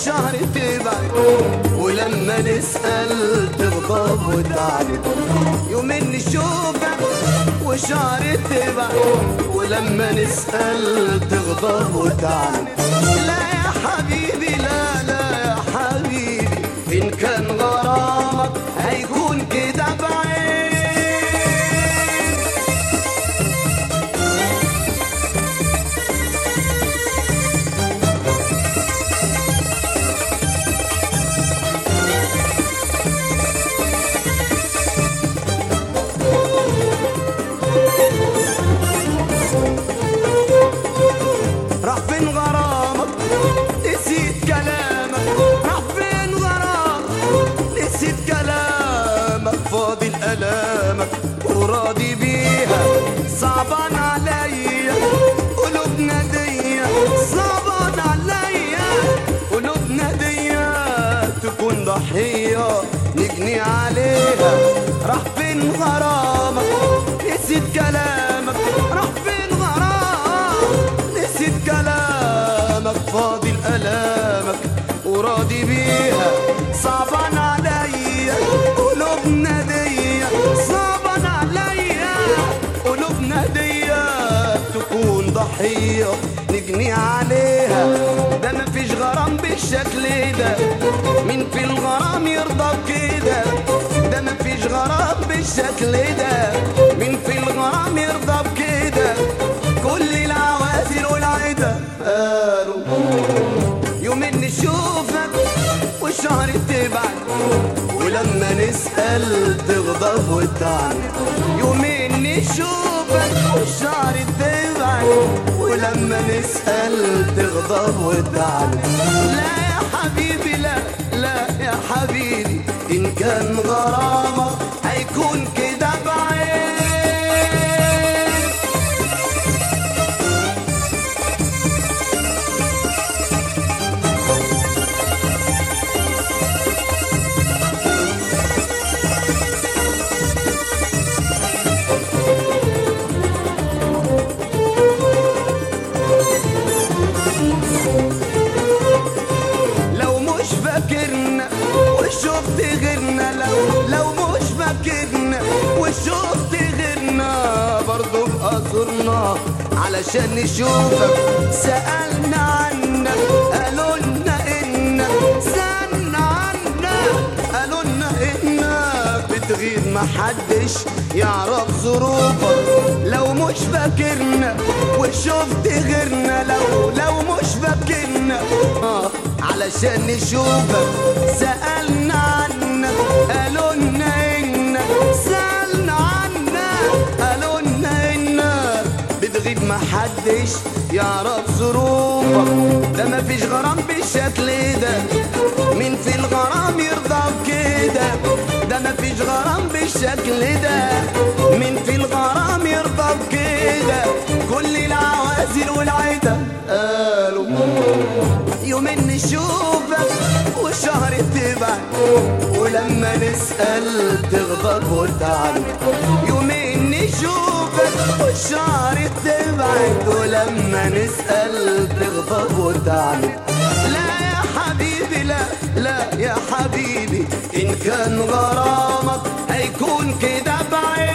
والشهر تبعد ولما نسأل تغضب وتعرف يومين نشوفك وشهر تبعد ولما نسأل تغضب وتعرف لا يا حبيبي لا لا يا حبيبي إن كان غرامك هيكون كده بعيد راح فين غرامك نسيت كلامك راح فين غرامك نسيت كلامك فاضل ألامك وراضي بيها صعبان عليا قلوبنا دي صعبان عليا قلوبنا دي تكون ضحية نجني عليها راح فين غرامك نسيت كلامك راح فين غرامك نسيت كلامك فاضل ألامك وراضي بيها صعبان عليا قلوبنا دي صعبان عليا قلوبنا دي تكون ضحية نجني عليها ده مفيش غرام بالشكل ده مين في الغرام يرضى بكده ده مفيش غرام بالشكل ده مين في الغرام يرضى بكده كل العوازل والعدا قالوا يومين نشوفك والشهر تبعد ولما نسأل تغضب وتعرف يومين نشوفك والشهر تبعد ولما نسأل تغضب وتعرف لا يا حبيبي لا لا يا حبيبي إن كان غرامك هيكون كده بعيد لو مش فاكرنا وشفت غيرنا لو لو مش فاكرنا وشفت غيرنا برضو بقصرنا علشان نشوفك سألنا عنك قالوا لنا انك سألنا عنك قالوا لنا انك بتغير محدش يعرف ظروفك لو مش فاكرنا وشفت غيرنا لو لو مش فاكرنا آه علشان نشوفك سألنا عنك قالوا لنا انك سألنا عنك قالوا لنا انك بتغيب محدش يعرف ظروفك ده مفيش غرام بالشكل ده مين في الغرام يرضى بكده ده مفيش غرام بالشكل ده مين في الغرام يرضى بكده كل العوازل والعدا قالوا يومين نشوفك والشهر تبعد ولما نسأل تغضب وتعرف يومين نشوفك والشهر تبعد ولما نسأل تغضب وتعرف لا يا حبيبي لا لا يا حبيبي إن كان غرام